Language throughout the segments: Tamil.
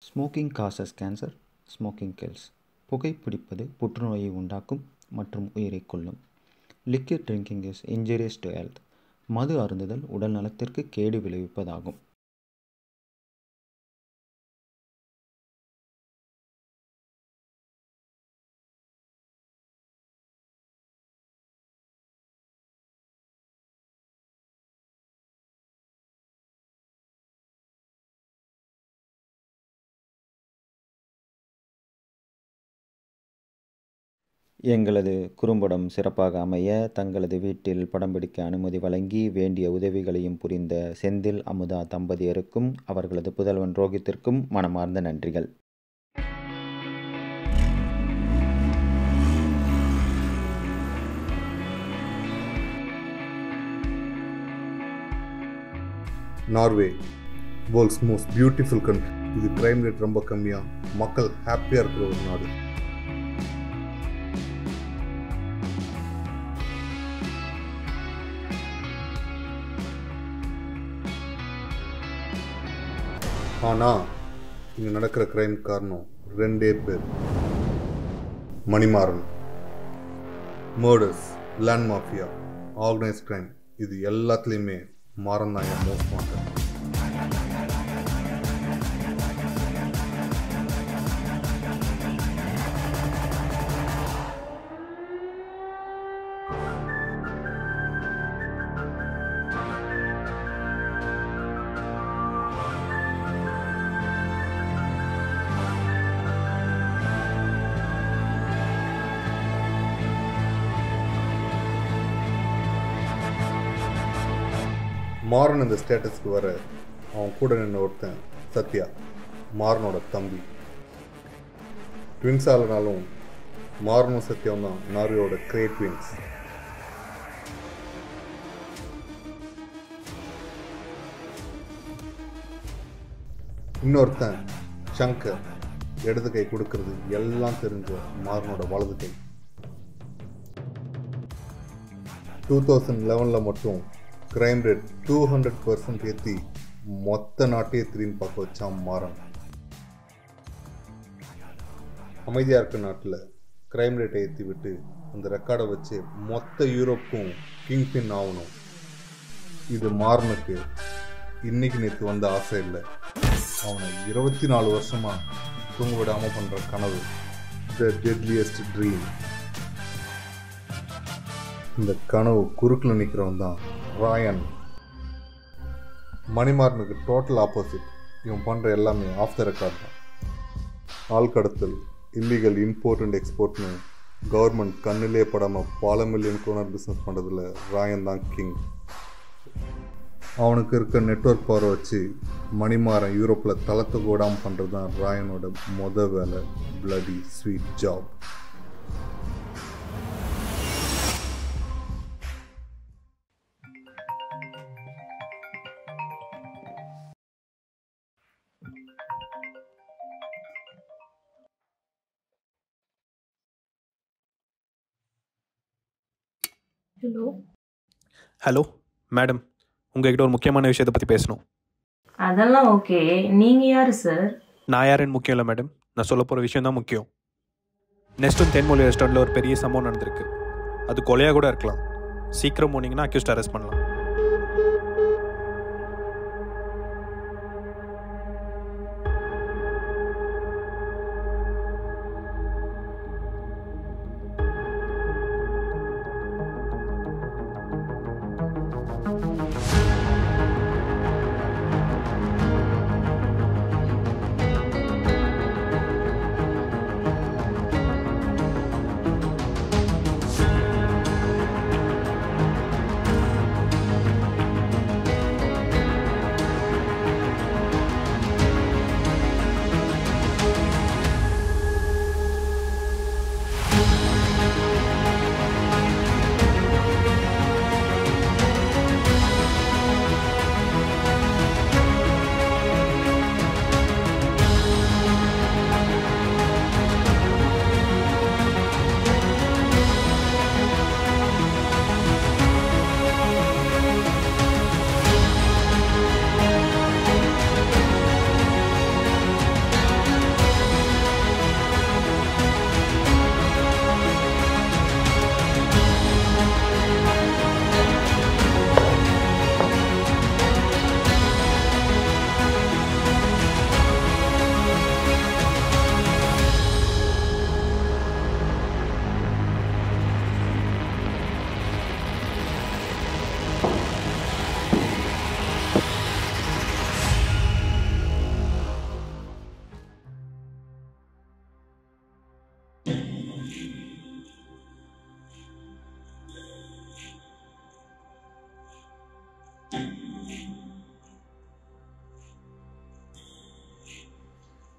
Smoking causes cancer smoking kills புகைப்பிடிப்பது புற்றுநோயை உண்டாக்கும் மற்றும் உயிரைக் கொல்லும் liquid drinking is injurious to health மது அருந்துதல் உடல் நலத்திற்கு கேடு விளைவிப்பதாகும் எங்களது குறும்படம் சிறப்பாக அமைய தங்களது வீட்டில் படம் பிடிக்க அனுமதி வழங்கி வேண்டிய உதவிகளையும் புரிந்த செந்தில் அமுதா தம்பதியருக்கும் அவர்களது புதல்வன் ரோஹித்திற்கும் மனமார்ந்த நன்றிகள் Norway world's most beautiful country இது கிரைம் ரேட் ரொம்ப கம்மியாக மக்கள் ஹாப்பியாக இருக்கிற ஒரு நாடு ஆனால் இங்கே நடக்கிற கிரைம் காரணம் ரெண்டே பேர் Manimaran murders land mafia organise crime இது எல்லாத்துலேயுமே மாறன் தான் என் மோஸ்ட் வாண்டட் மாறன் இந்த ஸ்டேட்டஸ்க்கு வர அவன் கூட நின்ற ஒருத்தன் சத்யா மாறனோட தம்பி ட்வின்ஸ் ஆளுனாலும் மாறனும் சத்யாவும் தான் நாரியோட கிரேட் ட்வின்ஸ் இன்னொருத்தன் சங்கர் இடது கை கொடுக்கறது எல்லாம் தெரிஞ்ச மாறனோட வலது கை டூ தௌசண்ட் லெவனில் மட்டும் crime rate two hundred percent ஏற்றி மொத்த நாட்டையே திரும்பி பார்க்க வச்சான் மாறன் அமைதியாக இருக்க நாட்டில் கிரைம் ரேட்டை ஏற்றி விட்டு அந்த ரெக்கார்டை வச்சு மொத்த யூரோப்புக்கும் கிங் பின் ஆகணும் இது மாறனுக்கு இன்னைக்கு நேற்று வந்த ஆசை இல்லை அவனை இருபத்தி நாலு வருஷமாக தூங்க விடாமல் பண்ணுற கனவு த டெட்லியஸ்ட் ட்ரீம் இந்த கனவு குறுக்கில் நிற்கிறவன் தான் ராயன் மணிமாறனுக்கு டோட்டல் ஆப்போசிட் இவன் பண்ணுற எல்லாமே ஆஃப் த ரெக்கார்ட் தான் ஆள் கடத்தல் இல்லீகல் இம்போர்ட் அண்ட் எக்ஸ்போர்ட்னு கவர்மெண்ட் கண்ணிலே படாமல் பல மில்லியன் கோனர் பிஸ்னஸ் பண்ணுறதுல ராயன் தான் கிங் அவனுக்கு இருக்க நெட்ஒர்க் பவரை வச்சு மணிமாறன் யூரோப்பில் தளத்தை கூடாமல் பண்ணுறது தான் ராயனோட மொத வேலை bloody sweet job hello hello madam உங்ககிட்ட ஒரு முக்கியமான விஷயத்தை பற்றி பேசணும் அதெல்லாம் ஓகே நீங்க யாரு சார் நான் யாருன்னு முக்கியம் இல்லை மேடம் நான் சொல்ல போகிற விஷயம் தான் முக்கியம் நெக்ஸ்ட்டும் தென்மொழி ரெஸ்டாரண்ட்டில் ஒரு பெரிய சம்பவம் நடந்திருக்கு அது கொலையாக கூட இருக்கலாம் சீக்கிரம் போனீங்கன்னா அக்யூஸ்ட் அரெஸ்ட் பண்ணலாம்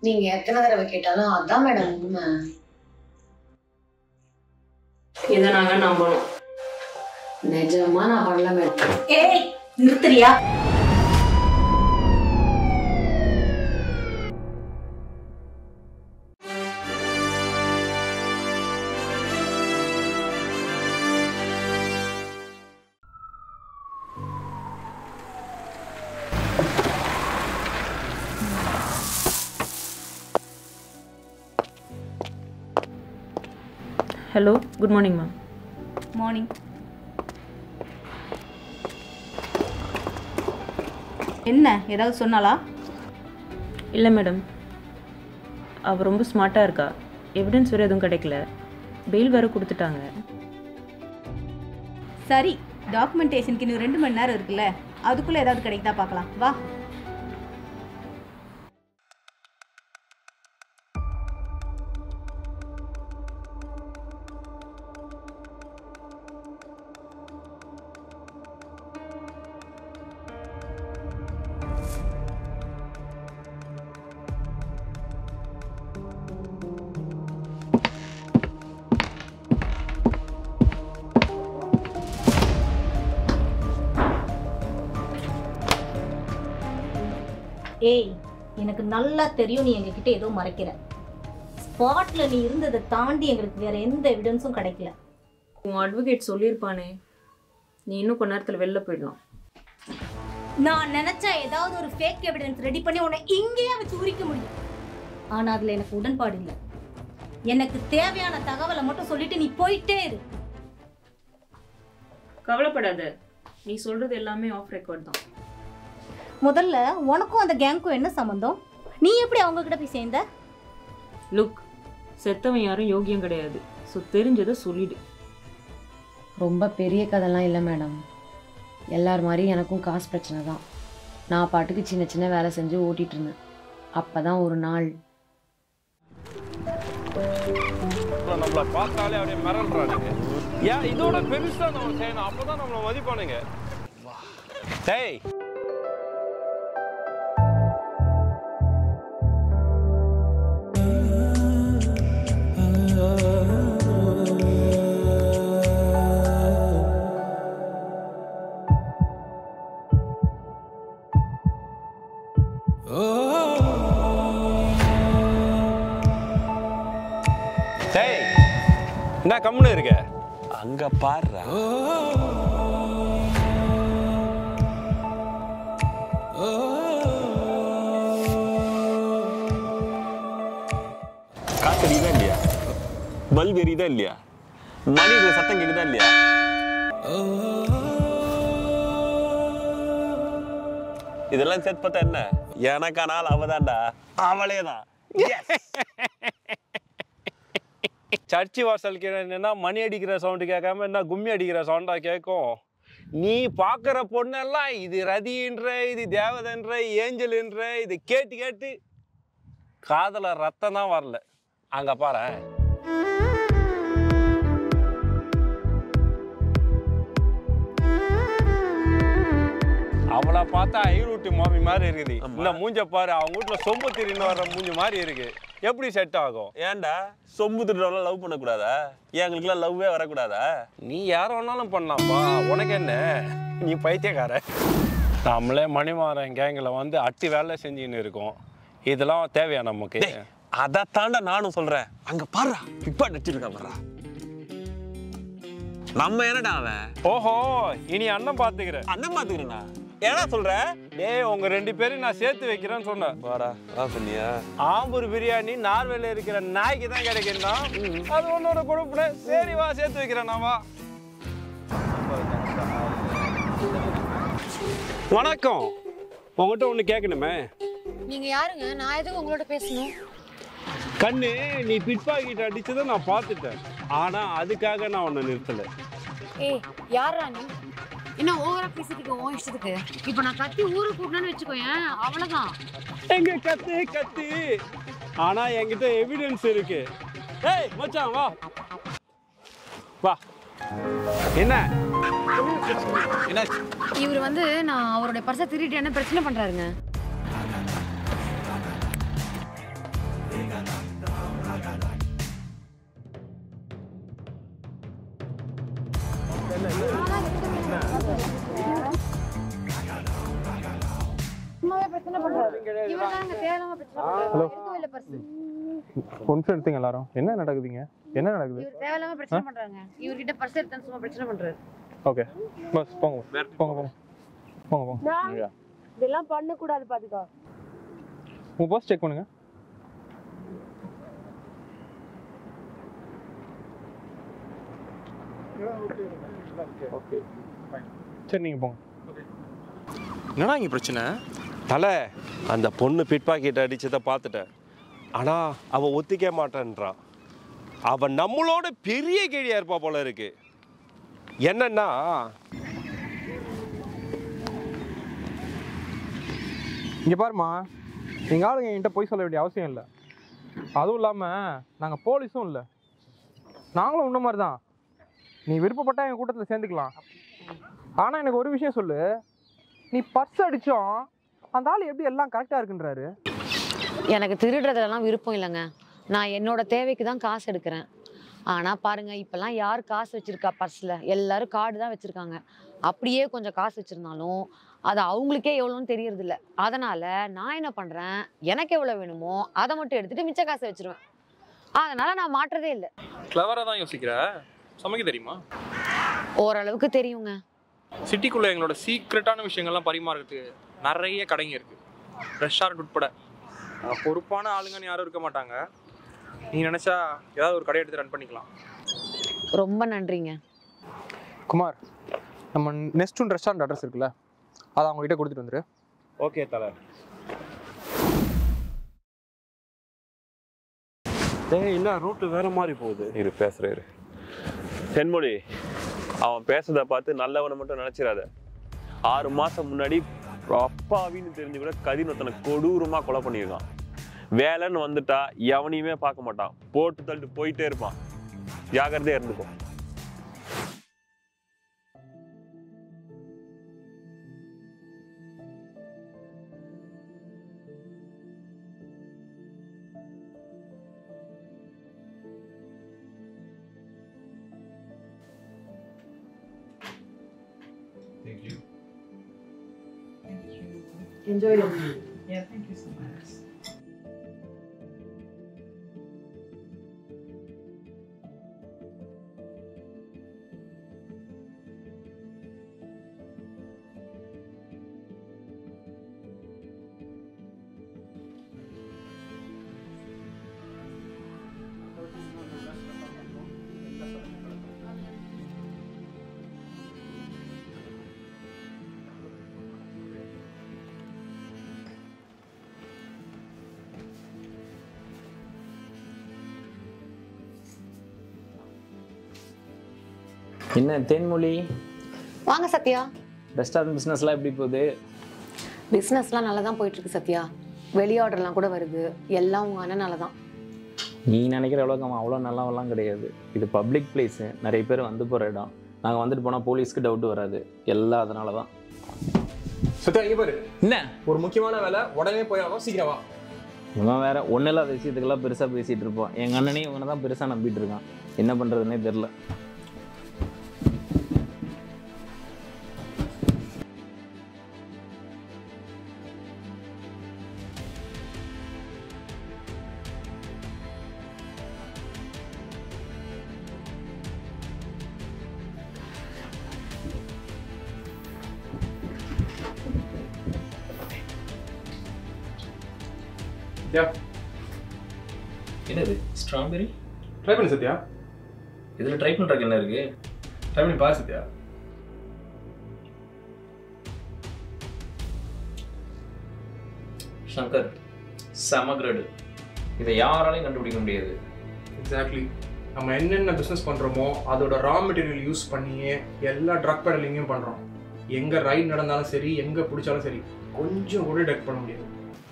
நீங்க எத்தனை தடவை கேட்டாலும் அதான் மேடம் உண்மை இதை நாங்க நம்பணும் நிஜமா நான் பண்ணல மேடம் ஏய் நிறுத்துறியா hello good morning ma'am morning என்ன ஏதாவது சொன்னாலா இல்லை மேடம் அவள் ரொம்ப ஸ்மார்ட்டாக இருக்கா எவிடன்ஸ் வேறு எதுவும் கிடைக்கல பெயில் வேறு கொடுத்துட்டாங்க சரி டாக்குமெண்டேஷனுக்கு இன்னும் ரெண்டு மணி நேரம் இருக்குல்ல அதுக்குள்ள ஏதாவது கிடைக்குதா பார்க்கலாம் வா ஏய் எனக்கு நல்லா தெரியும் நீ எங்ககிட்ட ஏதோ மறைக்கிற ஸ்பாட்ல நீ இருந்ததை தாண்டி எங்களுக்கு வேற எந்த எவிடன்ஸும் கிடைக்கல உன் அட்வொகேட் சொல்லியிருப்பானே நீ இன்னும் கொஞ்ச நேரத்தில் வெளில போயிடலாம் நான் நினைச்சா ஏதாவது ஒரு ஃபேக் எவிடன்ஸ் ரெடி பண்ணி உன்னை இங்கேயே வச்சு உரிக்க முடியும் ஆனா அதுல எனக்கு உடன்பாடு இல்லை எனக்கு தேவையான தகவலை மட்டும் சொல்லிட்டு நீ போயிட்டே இரு கவலைப்படாத நீ சொல்கிறது எல்லாமே ஆஃப் ரெக்கார்ட் தான் முதல்ல உனக்கும் அந்த கேங்க்கும் என்ன சம்மந்தம் நீ எப்படி அவங்க கிட்ட போய் சேர்ந்த லுக் செத்தவன் யாரும் யோகியம் கிடையாது ஸோ தெரிஞ்சதை சொல்லிடு ரொம்ப பெரிய கதைலாம் இல்லை மேடம் எல்லார் மாதிரி எனக்கும் காசு பிரச்சனை தான் நான் பாட்டுக்கு சின்ன சின்ன வேலை செஞ்சு ஓட்டிட்டு இருந்தேன் அப்போ தான் ஒரு நாள் நம்மள பார்த்தாலே அப்படியே மிரள்றானுங்க ஏன் இதோட பெருசா நம்ம செய்யணும் அப்பதான் நம்மள மதிப்பானுங்க டேய் டேய் என்ன கம்முன்னு இருக்க அங்க பாருடா காத்து எரியுதா இல்லையா பல்ப் எரியுதா இல்லையா மணி இது சத்தம் கேக்குதா இல்லையா இதெல்லாம் சேர்த்து பார்த்தா என்ன எனக்கானால் அவதான்டா அவளே தான் சர்ச்சி வாசல் கீழே என்னன்னா மணி அடிக்கிற சவுண்டு கேட்காம என்ன கும்மி அடிக்கிற சவுண்டா கேட்கும் நீ பார்க்குற பொண்ணெல்லாம் இது ரதின்ற இது தேவதன்ற ஏஞ்சல்ன்ற இது கேட்டு கேட்டு காதல ரத்தம் தான் வரல அங்க பாரு அவளை பார்த்தா ஐரூட்டி மாமி மாதிரி இருக்குது இந்த மூஞ்ச பாரு அவங்க வீட்டுல சொம்பு திரின்னு வர்ற மூஞ்சி மாதிரி இருக்கு எப்படி செட் ஆகும் ஏன்டா சொம்பு திருடவெல்லாம் லவ் பண்ணக்கூடாதா ஏன் எங்களுக்குலாம் லவ்வே வரக்கூடாதா நீ யார வேணாலும் பண்ணலாம்ப்பா உனக்கு என்ன நீ பைத்தியக்கார நம்மளே மணிமாறன் கேங்கில் வந்து அட்டி வேலை செஞ்சுன்னு இருக்கோம் இதெல்லாம் தேவையா நமக்கு அதை தாண்டா நானும் சொல்றேன் அங்க பாருடா பிப்பா நடிச்சிருக்கா பாருடா நம்ம என்னடா அவன் ஓஹோ இனி அண்ணன் பார்த்துக்கிறேன் அண்ணன் பாத்துக்கிறேனா ஏடா சொல்ற டேய் உங்க ரெண்டு பேரும் நான் சேர்த்து வைக்கிறேன்னு சொன்னேன் வாடா அதான் சொன்னியா ஆம்பூர் பிரியாணி நார்வேல இருக்கிற நாய்க்கு தான் கிடைக்குன்னா அது உன்னோட கொடுப்புனே சரி வா சேர்த்து வைக்கிறேன் நான் வா வணக்கம் உங்ககிட்ட ஒன்று கேட்கணுமே நீங்க யாருங்க நான் எதுவும் உங்களோட பேசணும் கண்ணு நீ பிட் பாக்கெட் அடிச்சதை நான் பார்த்துட்டேன் ஆனா அதுக்காக நான் உன்னை நிறுத்தல ஏய் யாரா நீ என்ன ஓவரா பேசிட்டு இருக்க உன் இஷ்டத்துக்கு இப்போ நான் கத்தி ஊருக்கு கூட்டணும்னு வச்சுக்கோயேன் அவ்வளவுதான் எங்க கத்து கத்து ஆனா என்கிட்ட எவிடன்ஸ் இருக்கு ஏய் மச்சான் வா வா என்ன என்னாச்சு இவர் வந்து நான் அவருடைய பர்ஸை திருட்டு என்ன பிரச்சனை பண்றாருங்க சும்மாவே பிரச்சனை பண்றாரு இவர் தாங்க தேவையில்லாம பிரச்சனை பண்றாரு Hello. இருக்கவே இல்ல பர்ஸ் கொஞ்சம் எடுத்துங்க எல்லாரும் என்ன நடக்குதுங்க என்ன நடக்குது இவர் தேவையில்லாம பிரச்சனை பண்றாங்க இவர்கிட்ட பர்ஸ் எடுத்தேன்னு சும்மா பிரச்சனை பண்றாரு ஓகே பஸ் போங்க போங்க போங்க போங்க போங்க இதெல்லாம் பண்ணக்கூடாது பாத்துக்கோ உங்கள் பர்ஸ் செக் பண்ணுங்க ஓகே சரி நீங்கள் போங்க என்னடா இங்கே பிரச்சனை தலை அந்த பொண்ணு பிட் பாக்கெட் அடிச்சதை பார்த்துட்டேன் ஆனால் அவன் ஒத்திக்க மாட்டேன்றான் அவன் நம்மளோட பெரிய கேடியா இருப்பா போல இருக்கு என்னன்னா இங்கே பாருமா எங்கள் ஆளுங்க என்கிட்ட போய் சொல்ல வேண்டிய அவசியம் இல்லை அதுவும் இல்லாமல் நாங்கள் போலீஸும் இல்லை நாங்களும் உன்ன மாதிரி தான் நீ விருப்பப்பட்டா எங்கள் கூட்டத்தில் சேர்ந்துக்கலாம் ஆனால் எனக்கு ஒரு விஷயம் சொல்லு நீ பர்ஸ் அடித்தோம் அந்த ஆள் எப்படி எல்லாம் கரெக்டாக இருக்குன்றாரு எனக்கு திருடுறதுலலாம் விருப்பம் இல்லைங்க நான் என்னோட தேவைக்கு தான் காசு எடுக்கிறேன் ஆனால் பாருங்க இப்போல்லாம் யார் காசு வச்சிருக்கா பர்ஸில் எல்லாரும் கார்டு தான் வச்சுருக்காங்க அப்படியே கொஞ்சம் காசு வச்சுருந்தாலும் அது அவங்களுக்கே எவ்வளோன்னு தெரியறதில்ல அதனால் நான் என்ன பண்ணுறேன் எனக்கு எவ்வளோ வேணுமோ அதை மட்டும் எடுத்துகிட்டு மிச்ச காசை வச்சுருவேன் அதனால் நான் மாட்டுறதே இல்லை கிளவராக தான் யோசிக்கிற சமைக்க தெரியுமா ஓரளவுக்கு தெரியுங்க சிட்டிக்குள்ளே எங்களோட சீக்ரெட்டான விஷயங்கள்லாம் பரிமாறுறதுக்கு நிறைய கடைங்க இருக்குது ரெஸ்டாரண்ட் உட்பட அஹ் பொறுப்பான ஆளுங்கன்னு யாரும் இருக்க மாட்டாங்க நீ நினச்சா ஏதாவது ஒரு கடை எடுத்து ரன் பண்ணிக்கலாம் ரொம்ப நன்றிங்க குமார் நம்ம நெஸ்ட் ரெஸ்டாரண்ட் அட்ரஸ் இருக்குல்ல அதை அவங்க கிட்ட கொடுத்துட்டு வந்துரு ஓகே தலை டேய் இல்லை ரூட்டு வேற மாதிரி போகுது இரு பேசுறாரு தென்மொழி அவன் பேசுறத பார்த்து நல்லவனை மட்டும் நினைச்சிடாத ஆறு மாசம் முன்னாடி அப்பாவின்னு தெரிஞ்சு கூட கதின் ஒருத்தனை கொடூரமா கொலை பண்ணியிருக்கான் வேலைன்னு வந்துட்டா எவனையுமே பார்க்க மாட்டான் போட்டு தள்ளிட்டு போயிட்டே இருப்பான் ஜாக்கிரதையா இருந்துக்கும் enjoy Yeah, thank you so much. என்ன தேன்மொழி வாங்க சத்யா ரெஸ்டாரண்ட் பிஸ்னஸ்லாம் எப்படி போகுது பிஸ்னஸ்லாம் நல்லா தான் போயிட்டு இருக்கு சத்யா வெளி ஆர்டர்லாம் கூட வருது எல்லாம் உங்க அண்ணனால தான் நீ நினைக்கிற அளவுக்கு அவன் அவ்வளோ நல்லாவெல்லாம் கிடையாது இது பப்ளிக் பிளேஸு நிறைய பேர் வந்து போகிற இடம் நாங்கள் வந்துட்டு போனால் போலீஸ்க்கு டவுட் வராது எல்லாம் அதனால தான் சத்யா இங்கே பாரு என்ன ஒரு முக்கியமான வேலை உடனே போய் ஆகும் சீக்கிரம் வா இவன் வேற ஒன்றும் இல்லாத விஷயத்துக்கெல்லாம் பெருசாக பேசிகிட்டு இருப்போம் எங்கள் அண்ணனையும் இவனை தான் பெருசாக நம்பிட்டு இருக்கான் என்ன பண்ணுறதுனே தெரில சத்யா என்னது ஸ்ட்ராபெரி ட்ரை பண்ணு சத்யா இதில் ட்ரை பண்ணுறதுக்கு என்ன இருக்குது ட்ரை பண்ணி பாரு சத்யா சங்கர் செம கிரேடு இதை யாராலையும் கண்டுபிடிக்க முடியாது எக்ஸாக்ட்லி நம்ம என்னென்ன பிஸ்னஸ் பண்ணுறோமோ அதோட ரா மெட்டீரியல் யூஸ் பண்ணியே எல்லா ட்ரக் பெடலிங்கையும் பண்ணுறோம் எங்கே ரைட் நடந்தாலும் சரி எங்கே பிடிச்சாலும் சரி கொஞ்சம் கூட டெக் பண்ண முடியாது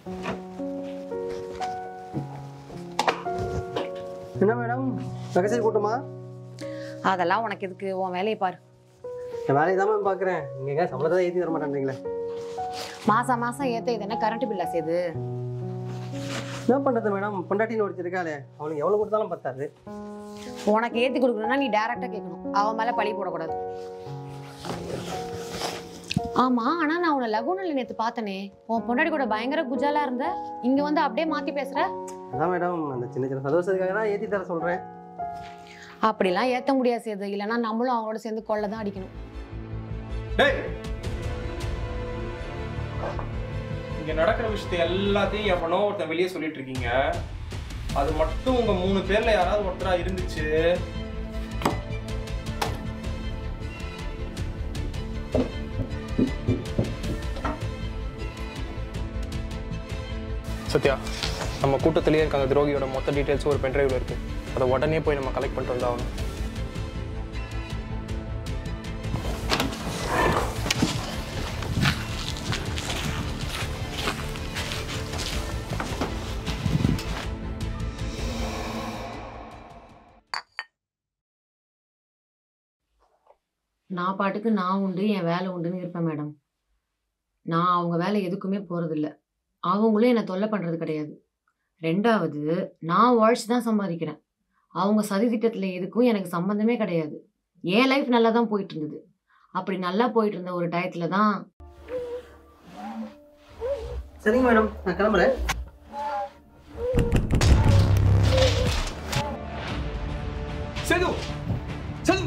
என்ன மேடம் ரகசிய கூட்டமா அதெல்லாம் உனக்கு எதுக்கு உன் வேலையை பாரு என் வேலையை தான் மேம் பார்க்குறேன் நீங்கள் சம்பளத்தை தான் ஏற்றி தர மாட்டேன்றீங்களே மாசம் மாசம் ஏத்த இது என்ன கரண்ட் பில்லா சேது என்ன பண்ணுறது மேடம் பொண்டாட்டின்னு ஒருத்தர் இருக்காளே அவனுக்கு எவ்வளோ கொடுத்தாலும் பத்தாது உனக்கு ஏத்தி கொடுக்கணும்னா நீ டைரக்டா கேட்கணும் அவன் மேல பழி போடக்கூடாது ஆமா ஆனா நான் உன்னை லகுனில் நேத்து பார்த்தனே உன் பொண்டாடி கூட பயங்கர குஜாலா இருந்த இங்க வந்து அப்படியே மாத்தி பேசுற அதான் மேடம் அந்த சின்ன சின்ன சந்தோஷத்துக்காக தான் ஏற்றி தர சொல்கிறேன் அப்படிலாம் ஏத்த முடியாது சேது இல்லைன்னா நம்மளும் அவங்களோட சேர்ந்து கொள்ள தான் அடிக்கணும் டேய் இங்க நடக்கிற விஷயத்தை எல்லாத்தையும் எவனோ ஒருத்தன் வெளியே சொல்லிட்டு இருக்கீங்க அது மட்டும் உங்க மூணு பேர்ல யாராவது ஒருத்தரா இருந்துச்சு சத்யா நம்ம கூட்டத்திலேயே இருக்க அந்த துரோகியோட மொத்த டீட்டெயில்ஸும் ஒரு பென்ட்ரைவ்ல இருக்கு அதை உடனே போய் நம்ம கலெக்ட் பண்ணிட்டு வந்தாகணும் நான் பாட்டுக்கு நான் உண்டு என் வேலை உண்டுன்னு இருப்பேன் மேடம் நான் அவங்க வேலை எதுக்குமே போகிறதில்ல அவங்களும் என்னை தொல்லை பண்ணுறது கிடையாது ரெண்டாவது நான் உழைச்சி தான் சம்பாதிக்கிறேன் அவங்க சதி திட்டத்தில் எதுக்கும் எனக்கு சம்மந்தமே கிடையாது என் லைஃப் நல்லா தான் போயிட்டு இருந்தது அப்படி நல்லா போயிட்டு இருந்த ஒரு டயத்தில் தான் சரிங்க மேடம் நான் கிளம்புறேன் சேது சேது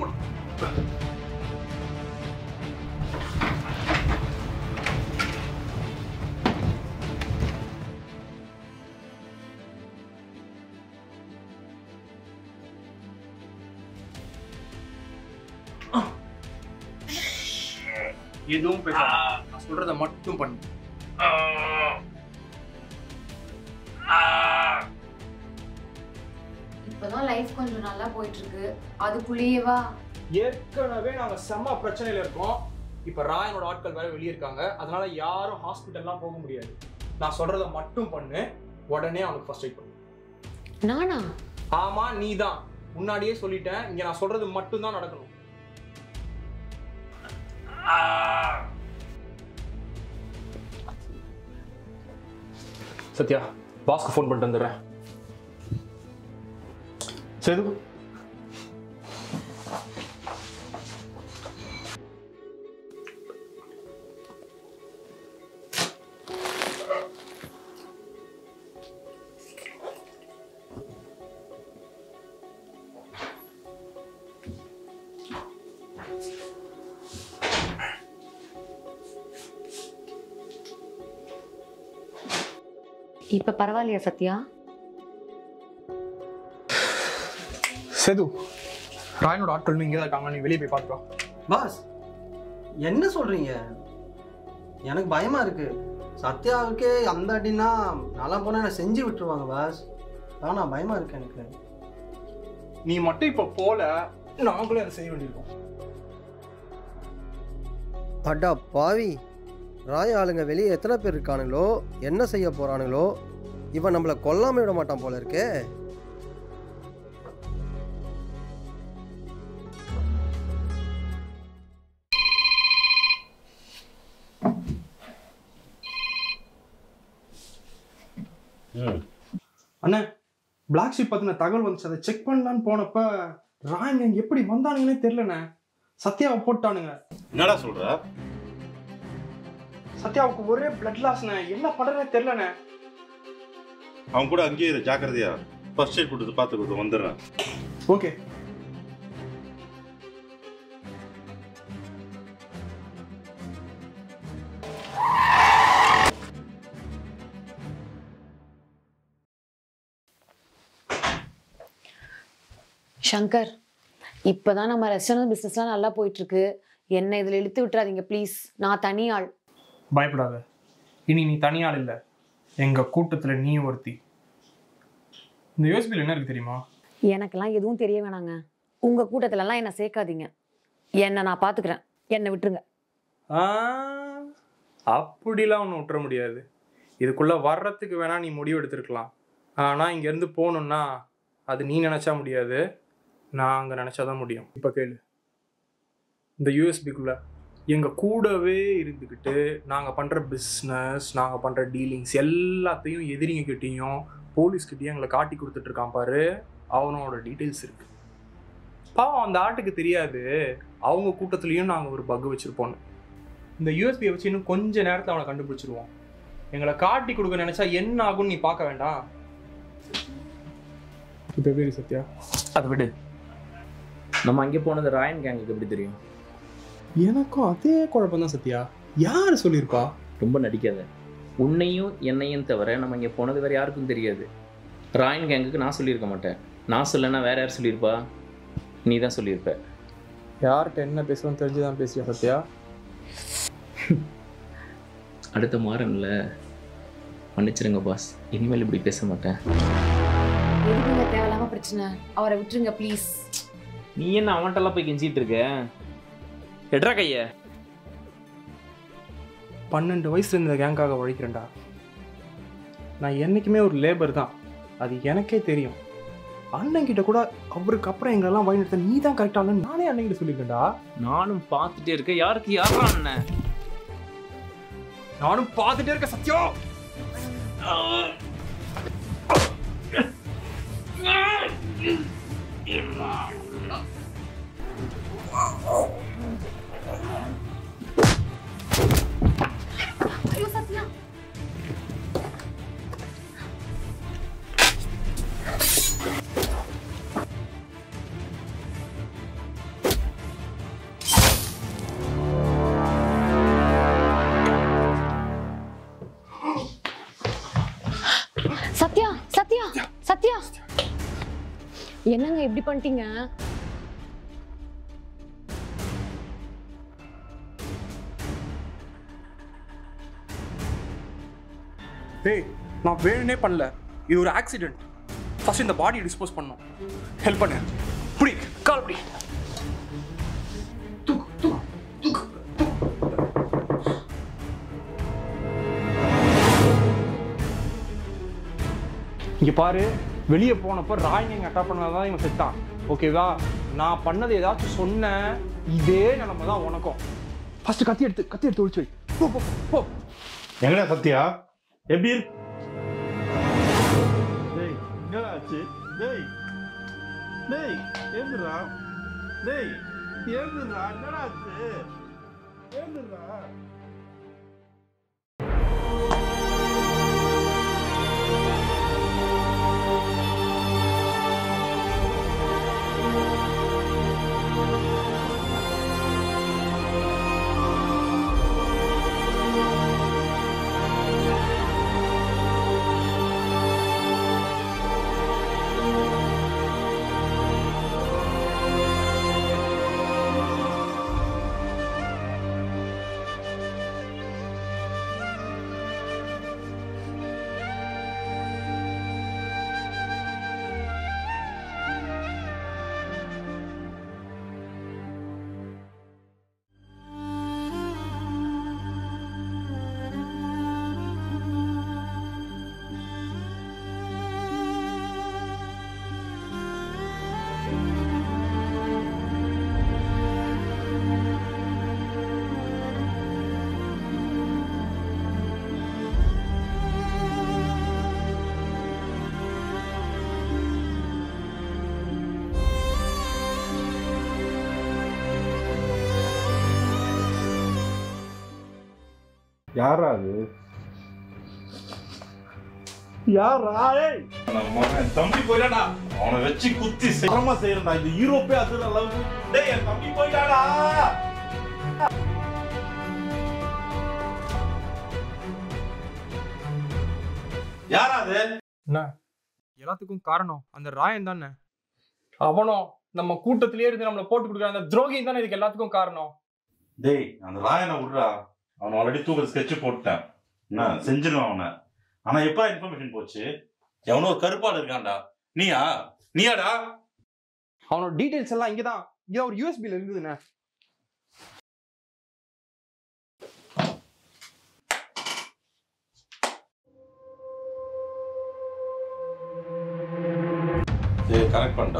எதுவும் பேசாத நான் சொல்றத மட்டும் பண்ணு இப்போதான் லைஃப் கொஞ்சம் நல்லா போயிட்டு இருக்கு அதுக்குள்ளேயேவா ஏற்கனவே நாங்க செம்ம பிரச்சனையில இருக்கோம் இப்ப ராயனோட ஆட்கள் வேற வெளியே இருக்காங்க அதனால யாரும் ஹாஸ்பிட்டல்லாம் போக முடியாது நான் சொல்றத மட்டும் பண்ணு உடனே அவனுக்கு ஃபர்ஸ்ட் எய்ட் பண்ணு நானா ஆமா நீ தான் முன்னாடியே சொல்லிட்டேன் இங்க நான் சொல்றது மட்டும் தான் நடக்கணும் சத்யா பாஸ்க்கு ஃபோன் பண்ணிட்டு வந்துடுறேன் சேது இப்போ பரவாயில்லையா சத்யா சேது ராயனோட ஆட்கள் இங்கே தான் இருக்காங்க நீ வெளியே போய் பார்த்துக்கோ பாஸ் என்ன சொல்றீங்க எனக்கு பயமா இருக்கு சத்யாவுக்கே அந்த அடின்னா நல்லா போனா என்ன செஞ்சு விட்டுருவாங்க பாஸ் ஆனா பயமா இருக்கு எனக்கு நீ மட்டும் இப்போ போல நாங்களும் அதை செய்ய வேண்டியிருக்கோம் அடா பாவி ராய ஆளுங்க வெளியே எத்தனை பேர் இருக்கானுங்களோ என்ன செய்ய போறானுங்களோ இவன் நம்மளை கொல்லாம விட மாட்டான் போல இருக்கே அண்ணே பிளாக் ஷிப் பத்தின தகவல் வந்துச்சு அதை செக் பண்ணலான்னு போனப்ப ராயன் gang எப்படி வந்தானுங்கன்னே தெரியலண்ணே சத்யாவை போட்டானுங்க என்னடா சொல்ற சத்யாவுக்கு ஒரே பிளட் லாஸ்ண்ணே என்ன பண்றதுனே தெரியலண்ணே அவன் கூட அங்கேயே இரு ஜாக்கிரதையா ஃபர்ஸ்ட் எய்ட் கொடுத்து பார்த்து கொடுத்து வந்துடுறேன் ஓகே சங்கர் இப்போதான் நம்ம ரெஸ்டாரண்ட் பிஸ்னஸ்லாம் நல்லா போயிட்டு இருக்கு என்ன இதில் இழுத்து விட்டுறாதீங்க ப்ளீஸ் நான் தனி ஆள் பயப்படாத இனி நீ தனியாள் இல்லை எங்க கூட்டத்துல நீ ஒருத்தி இந்த யூஎஸ்பியில் என்ன இருக்கு தெரியுமா எனக்கெல்லாம் எதுவும் தெரிய வேணாங்க உங்க கூட்டத்துலலாம் என்னை சேர்க்காதீங்க என்னை நான் பார்த்துக்கிறேன் என்னை விட்டுருங்க ஆ, அப்படிலாம் ஒன்றும் விட்டுற முடியாது இதுக்குள்ள வர்றதுக்கு வேணா நீ முடிவு எடுத்திருக்கலாம் ஆனா இங்க இருந்து போகணும்னா அது நீ நினைச்சா முடியாது நான் அங்க நினைச்சாதான் முடியும் இப்ப கேளு இந்த யூஎஸ்பிக்குள்ள எங்க கூடவே இருந்துக்கிட்டு நாங்க பண்ற பிஸ்னஸ் நாங்க பண்ற டீலிங்ஸ் எல்லாத்தையும் எதிரிங்க கிட்டேயும் போலீஸ் கிட்டேயும் எங்களை காட்டி கொடுத்துட்டு இருக்கான் பாரு அவனோட டீட்டெயில்ஸ் இருக்கு பாவம் அந்த ஆட்டுக்கு தெரியாது அவங்க கூட்டத்துலயும் நாங்க ஒரு பக் வச்சிருப்போம் இந்த யூஎஸ்பியை வச்சு இன்னும் கொஞ்ச நேரத்தில் அவனை கண்டுபிடிச்சிருவான் எங்களை காட்டி கொடுக்க நினைச்சா என்ன ஆகும்னு நீ பார்க்க வேண்டாம் இப்போ எப்படி இருக்கு சத்யா அதை விடு நம்ம அங்கே போனது ராயன் கேங்குக்கு எப்படி தெரியும் எனக்கும் அதே குழப்பம் தான் சத்யா யார் சொல்லியிருப்பா ரொம்ப நடிக்காத உன்னையும் என்னையும் தவிர நம்ம இங்கே போனது வேறு யாருக்கும் தெரியாது ராயன் கேங்குக்கு நான் சொல்லியிருக்க மாட்டேன் நான் சொல்லனா வேற யார் சொல்லியிருப்பா நீ தான் சொல்லியிருப்ப யார்கிட்ட என்ன பேசுறோம் தெரிஞ்சு தான் பேசியா சத்யா அடுத்த மாறன்ல மன்னிச்சிருங்க பாஸ் இனிமேல் இப்படி பேச மாட்டேன் எதுக்குங்க தேவையில்லாம பிரச்சனை அவரை விட்டுருங்க ப்ளீஸ் நீ என்ன அவன்கிட்டலாம் போய் கெஞ்சிட்டு இருக்க எட்ரா கைய பன்னெண்டு வயசுல இந்த கேங்காக உழைக்கிறேன்டா நான் என்னைக்குமே ஒரு லேபர் தான் அது எனக்கே தெரியும் அண்ணன் கிட்ட கூட அவருக்கு அப்புறம் எங்களெல்லாம் வழிநடத்த நீ தான் கரெக்டாக நானே அண்ணன் கிட்ட சொல்லியிருக்கேன்டா நானும் பார்த்துட்டே இருக்கேன் யாருக்கு யாரா அண்ணன் நானும் பார்த்துட்டே இருக்க சத்யம் ஐயோ சத்யா சத்யா சத்யா சத்யா என்னங்க இப்படி பண்ணிட்டீங்க டேய் நான் வேணுனே பண்ணல இது ஒரு ஆக்சிடென்ட் ஃபர்ஸ்ட் இந்த பாடியை டிஸ்போஸ் பண்ணோம் ஹெல்ப் பண்ணு புடி கால் புடி இங்க பாரு வெளியே போனப்போ ராயன் எங்க அட்டாக் பண்ணதான் இவன் செத்தான் ஓகேவா நான் பண்ணது ஏதாச்சும் சொன்னேன் இதே நிலைமை தான் உனக்கும் ஃபர்ஸ்ட் கத்தி எடுத்து கத்தி எடுத்து ஒழிச்சு வை போ போ போ எங்கடா சத்யா எப்படி இருக்கு? டேய் என்னடா ஆச்சு டேய் டேய் ஏந்துடா டேய் ஏந்துடா என்னடா ஆச்சு ஏந்துடா யாரா அது யாரா ஏய் நம்ம என் தம்பி போயிடாடா அவனை வச்சு குத்தி சிரமமா செய்யறா இந்த யூரோப்பே அது அளவுக்கு டேய் என் தம்பி போயிடாடா யாரா அது என்ன எல்லாத்துக்கும் காரணம் அந்த ராயன் தானே அவனும் நம்ம கூட்டத்திலேயே இருந்து நம்மளை போட்டு கொடுக்குற அந்த துரோகி தானே இதுக்கு எல்லாத்துக்கும் காரணம் டேய் அந்த ராயனை விடுறா அவனை ஆல்ரெடி தூக்கிற ஸ்கெட்ச் போட்டேன் என்ன செஞ்சிருவான் அவனை ஆனா எப்ப இன்ஃபர்மேஷன் போச்சு எவனோ ஒரு கருப்பாடு இருக்கான்டா நீயா நீயாடா அவனோட டீடைல்ஸ் எல்லாம் இங்கே தான் இங்கே ஒரு யூஎஸ்பியில் இருக்குதுண்ணே டேய் கனெக்ட் பண்ணடா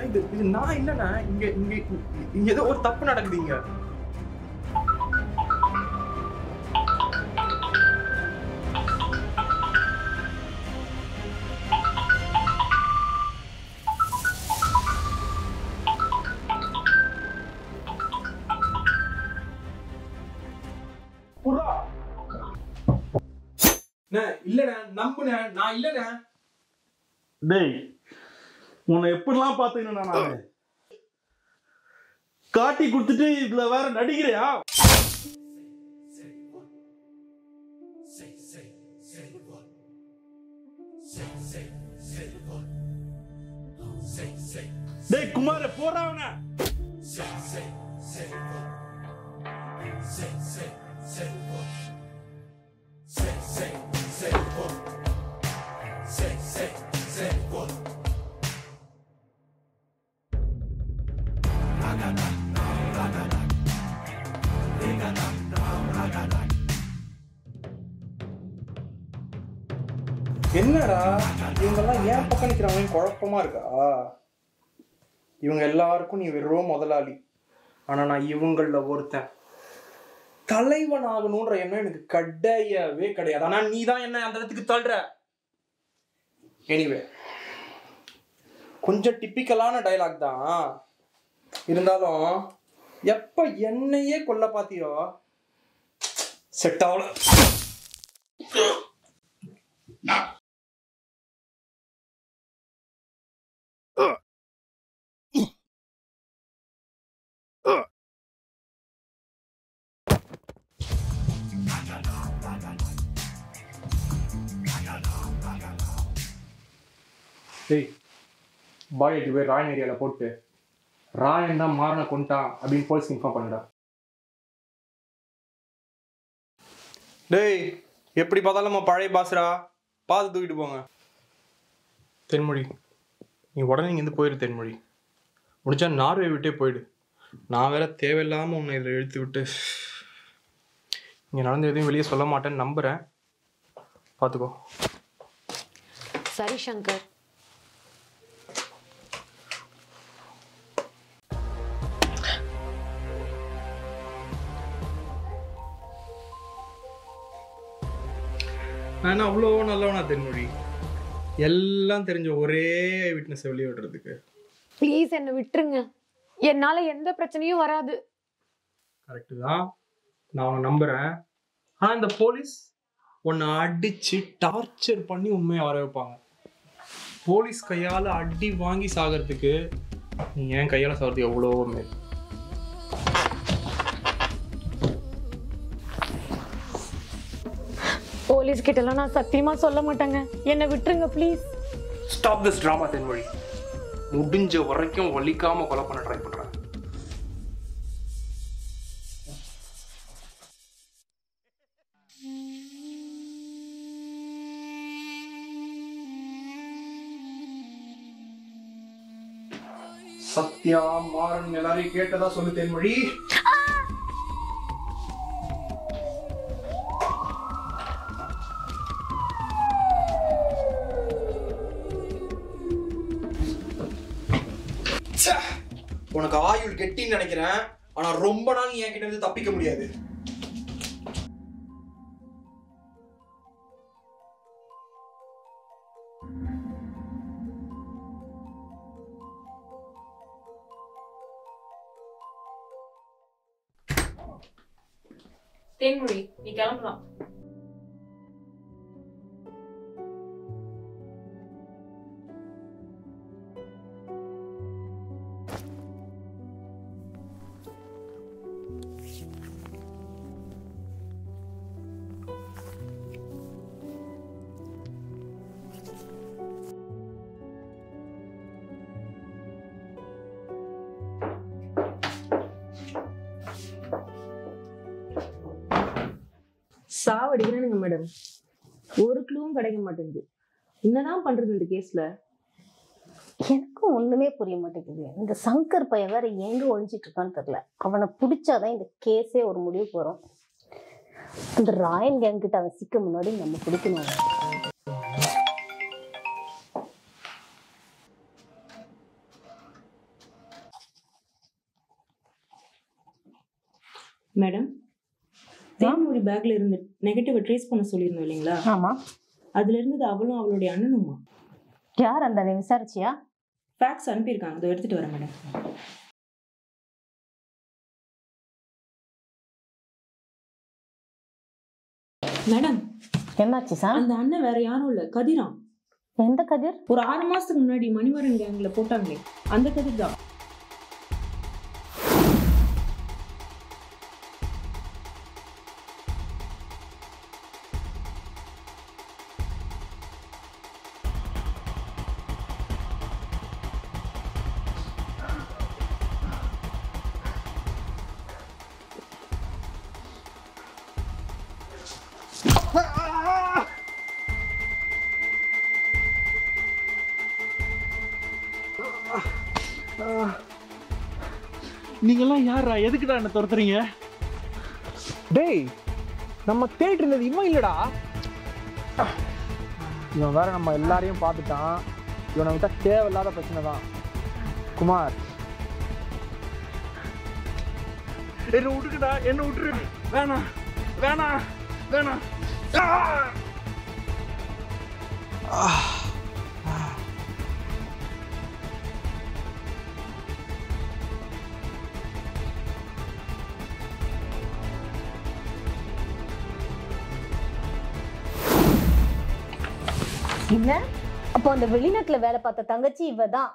இது இது நான் இல்லைண்ணே இங்க இங்க இங்க ஏதோ ஒரு தப்பு நடக்குது இங்க புறா அண்ணே, இல்லண்ணே நம்புண்ணே நான் இல்லண்ணே டேய் உன்னை எப்படிலாம் பாத்துக்கணும் நான் காட்டி கொடுத்துட்டு இதுல வேற நடிக்கிறியா டேய் குமார போறாவன என்னடா இவங்கெல்லாம் ஏன் பக்கம் நிற்கிறாங்க குழப்பமா இருக்கா இவங்க எல்லாருக்கும் நீ வெறும் முதலாளி ஆனா நான் இவங்கள ஒருத்தன் தலைவன் ஆகணுன்ற எண்ணம் எனக்கு கிடையவே கிடையாது ஆனா நீ தான் என்ன அந்த இடத்துக்கு தள்ளுற எனிவே கொஞ்சம் டிப்பிக்கலான டைலாக் தான் இருந்தாலும் எப்ப என்னையே கொல்ல பாத்தியோ செட் ஆகல டேய் பாய் எட்டு போய் ராயன் ஏரியாவில் போட்டு ராயன் தான் மாறனை கொண்டான் அப்படின்னு போலீஸ் இன்ஃபார்ம் பண்ணுடா டேய் எப்படி பார்த்தாலும் நம்ம பழைய பாஸ்ரா பார்த்து தூக்கிட்டு போங்க தென்மொழி நீ உடனே இங்கேருந்து போயிடு தென்மொழி முடிஞ்சா நார்வே விட்டே போயிடு நான் வேற தேவையில்லாமல் உன்னை இதில் இழுத்து விட்டு இங்கே நடந்த எதையும் வெளியே சொல்ல மாட்டேன்னு நம்புகிறேன் பார்த்துக்கோ சரி சங்கர் நான் என்ன அவ்வளோ நல்லவனா தென்மொழி எல்லாம் தெரிஞ்ச ஒரே விட்னஸ் வெளியே விடுறதுக்கு ப்ளீஸ் என்னை விட்டுருங்க என்னால எந்த பிரச்சனையும் வராது கரெக்டு தான் நான் உன்னை நம்புகிறேன் ஆனால் இந்த போலீஸ் உன்னை அடித்து டார்ச்சர் பண்ணி உண்மையை வர வைப்பாங்க போலீஸ் கையால் அடி வாங்கி சாகிறதுக்கு நீ என் கையால் சாகிறது எவ்வளோ மேல் போலீஸ் கிட்டலாம் நான் சத்தியமா சொல்ல மாட்டேங்க என்னை விட்டுருங்க ப்ளீஸ் ஸ்டாப் திஸ் ட்ராமா தென்மொழி முடிஞ்ச வரைக்கும் வலிக்காம கொலை பண்ண ட்ரை பண்றேன் சத்யா மாறன் எல்லாரையும் கேட்டதா சொல்லு தென்மொழி ச்சே! உனக்கு ஆயுள் கெட்டின்னு நினைக்கிறேன் ஆனா ரொம்ப நாள் நீ என்கிட்ட இருந்து தப்பிக்க முடியாது தேன்மொழி நீ கிளம்பலாம் சாவடிக்கிறானுங்க மேடம் ஒரு க்ளூவும் கிடைக்க மாட்டேங்குது என்னதான் பண்றது இந்த கேஸ்ல எனக்கும் ஒண்ணுமே புரிய மாட்டேங்குது இந்த சங்கர் பையன் வேற எங்க ஒழிஞ்சிட்டு இருக்கான்னு தெரியல அவனை பிடிச்சாதான் இந்த கேஸே ஒரு முடிவுக்கு வரும் அந்த ராயன் கேங் கிட்ட அவன் சிக்க முன்னாடி நம்ம பிடிக்கணும் அவனை. மேடம் தேன்மொழி பேக்ல இருந்து நெகட்டிவ் ட்ரேஸ் பண்ண சொல்லியிருந்தோம் இல்லைங்களா ஆமா அதுல இருந்தது அவளும் அவளுடைய அண்ணனுமா யார் அந்த நீ விசாரிச்சியா ஃபேக்ஸ் அனுப்பியிருக்காங்க இதோ எடுத்துட்டு வரேன் மேடம் மேடம் என்னாச்சு சார் அந்த அண்ணன் வேற யாரும் இல்ல கதிராம் எந்த கதிர் ஒரு ஆறு மாசத்துக்கு முன்னாடி மணிவரன் கேங்ல போட்டாங்களே அந்த கதிர் தான் நீங்கெல்லாம் யாரா எதுக்குடா என்ன துரத்துறீங்க டேய் நம்ம தேடிட்டு இருந்தது இவன் இல்லடா இவன் வேற நம்ம எல்லாரையும் பார்த்துட்டான் இவனை விட்டா தேவையில்லாத பிரச்சனை தான் குமார் என்ன விட்டுக்குடா என்ன விட்டுரு வேணாம் வேணாம் வேணாம் ஆ! ஆ! என்ன அப்போ அந்த வெளிநாட்டுல வேலை பார்த்த தங்கச்சி இவ தான்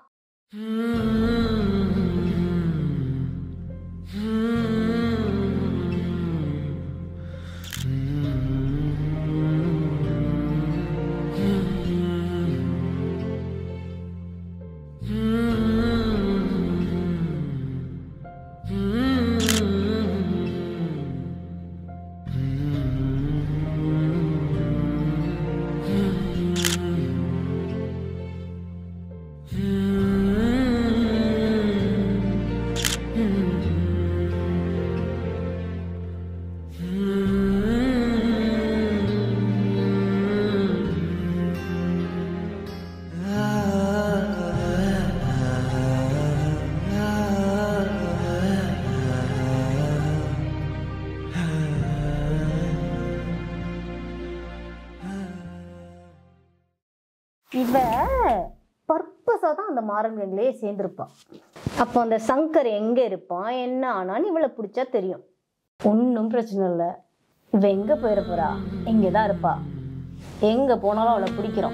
இவ பர்பஸாக தான் அந்த மாறன்களே சேர்ந்துருப்பான் அப்போ அந்த சங்கர் எங்கே இருப்பான் என்ன ஆனான்னு இவளை பிடிச்சா தெரியும் ஒன்றும் பிரச்சனை இல்லை இவ எங்கே போயிட போறா இங்கே தான் இருப்பா எங்கே போனாலும் அவளை பிடிக்கிறோம்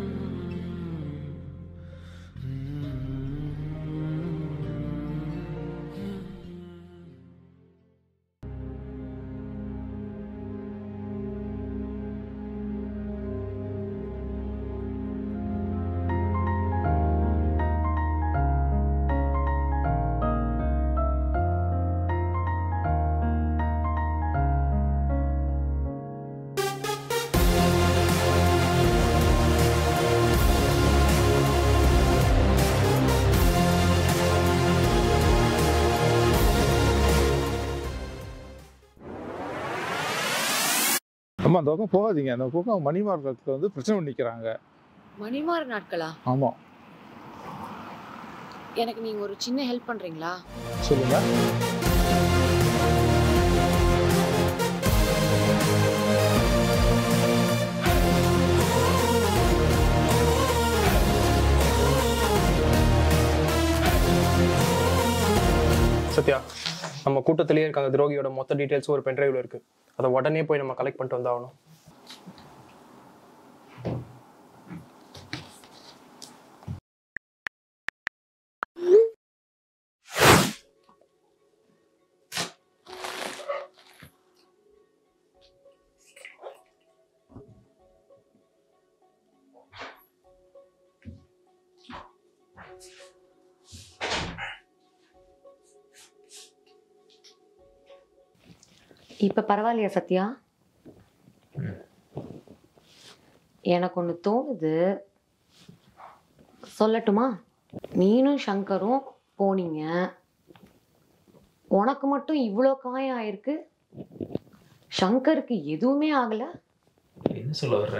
அம்மா அந்த பக்கம் போகாதீங்க அந்த பக்கம் மணி மார்க்கெட்டில் வந்து பிரச்சனை பண்ணி நிற்கிறாங்க மணிமாறு நாட்களா ஆமாம் எனக்கு நீங்க ஒரு சின்ன ஹெல்ப் பண்றீங்களா சொல்லுங்க சத்யா நம்ம கூட்டத்திலேயே இருக்க அந்த துரோகியோட மொத்த டீட்டெயில்ஸும் ஒரு பென்ட்ரைவ்ல இருக்கு அதை உடனே போய் நம்ம கலெக்ட் பண்ணிட்டு வந்தாகணும் இப்ப பரவாயில்லையா சத்யா எனக்கு ஒன்று தோணுது சொல்லட்டுமா நீனும் சங்கரும் போனீங்க உனக்கு மட்டும் இவ்வளோ காயம் ஆயிருக்கு சங்கருக்கு எதுவுமே ஆகல என்ன சொல்ல வர்ற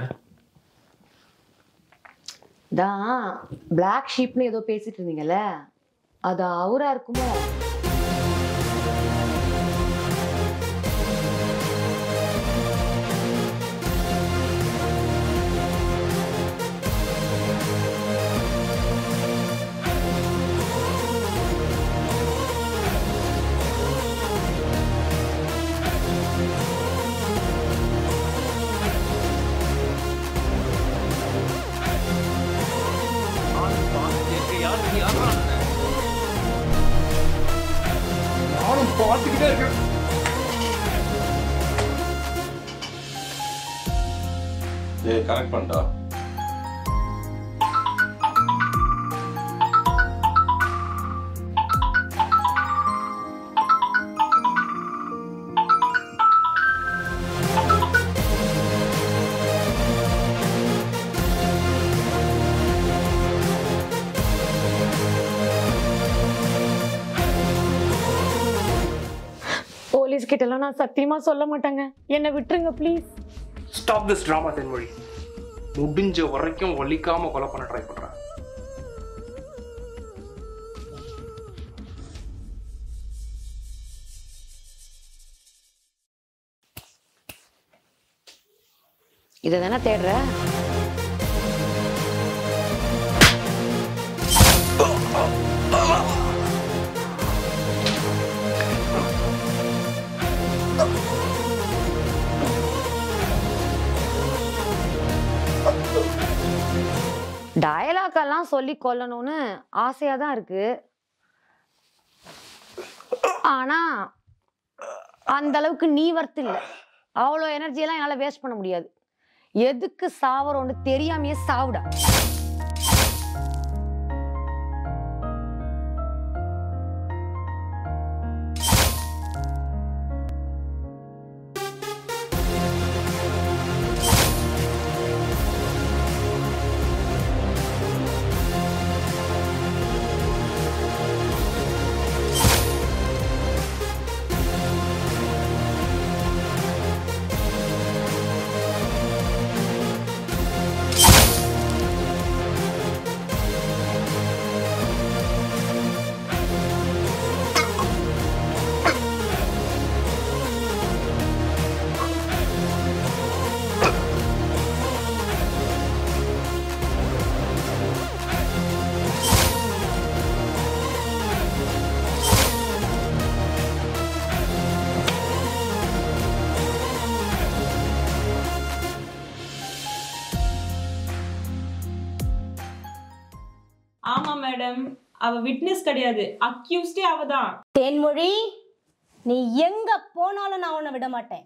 தான் பிளாக் ஷீப்னு ஏதோ பேசிட்டு இருந்தீங்கல்ல அது அவரா இருக்குமோ நானும் பார்த்துக்கிட்டே இருக்கேன் ஏய் கரெக்ட் பண்ணிட்டா போலீஸ் கிட்டலாம் நான் சத்தியமா சொல்ல மாட்டேங்க என்னை விட்டுருங்க ப்ளீஸ் ஸ்டாப் திஸ் ட்ராமா தென்மொழி முடிஞ்ச வரைக்கும் வலிக்காம கொலை பண்ண ட்ரை பண்றேன் இதை தானே தேடுற டயலாக் எல்லாம் சொல்லி கொல்லணும்னு ஆசையா தான் இருக்கு ஆனா அந்த அளவுக்கு நீ வர்த்து இல்ல அவ்வளோ எனர்ஜியெல்லாம் என்னால் வேஸ்ட் பண்ண முடியாது எதுக்கு சாவறோன்னு தெரியாமையே சாவுடா ஆமா மேடம் அவ விட்னஸ் கிடையாது அக்யூஸ்டே அவ தான் தேன்மொழி நீ எங்க போனாலும் நான் உன்னை விட மாட்டேன்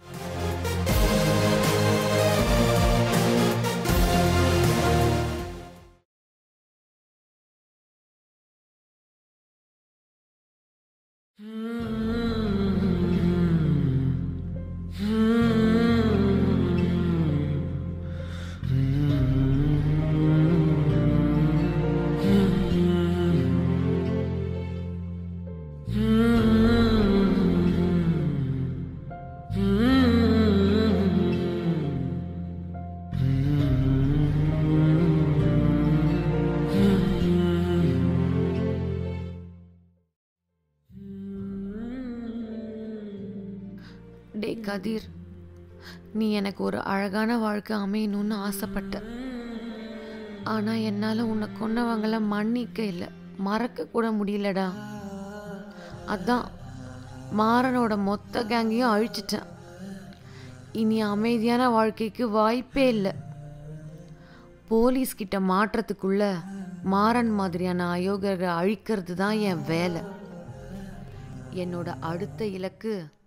டே கதிர் நீ எனக்கு ஒரு அழகான வாழ்க்கை அமையணும்னு ஆசைப்பட்ட ஆனா என்னால உன்னை கொன்னவங்கள மன்னிக்க இல்லை மறக்க கூட முடியலடா அதான் மாறனோட மொத்த கேங்கையும் அழிச்சிட்டேன் இனி அமைதியான வாழ்க்கைக்கு வாய்ப்பே இல்லை போலீஸ் கிட்ட மாற்றத்துக்குள்ள மாறன் மாதிரியான அயோகரை அழிக்கிறது தான் என் வேலை என்னோட அடுத்த இலக்கு